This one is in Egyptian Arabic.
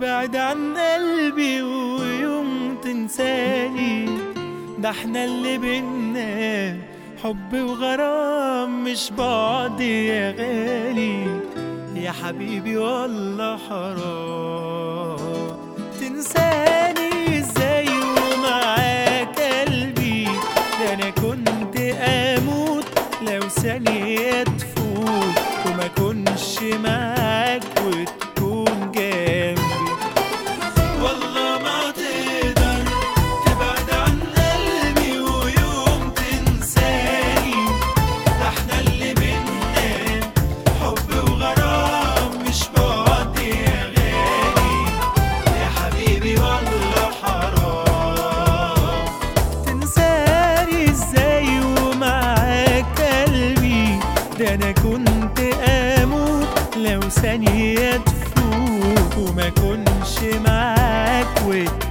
تبعد عن قلبي ويوم تنساني ده احنا اللي بينا حب وغرام مش بعد يا غالي يا حبيبي والله حرام تنساني ازاي ومعاك قلبي ده انا كنت اموت لو ثانية تفوت وما كنش معاك وتكون جنبي والله ما تقدر تبعد عن قلبي ويوم تنساني ده احنا اللي بينا حب وغرام مش بعد يا غالي يا حبيبي والله حرام تنساني ازاي ومعاك قلبي ده انا كنت اموت لو ثانية تفوت وما كنش معاك وتكون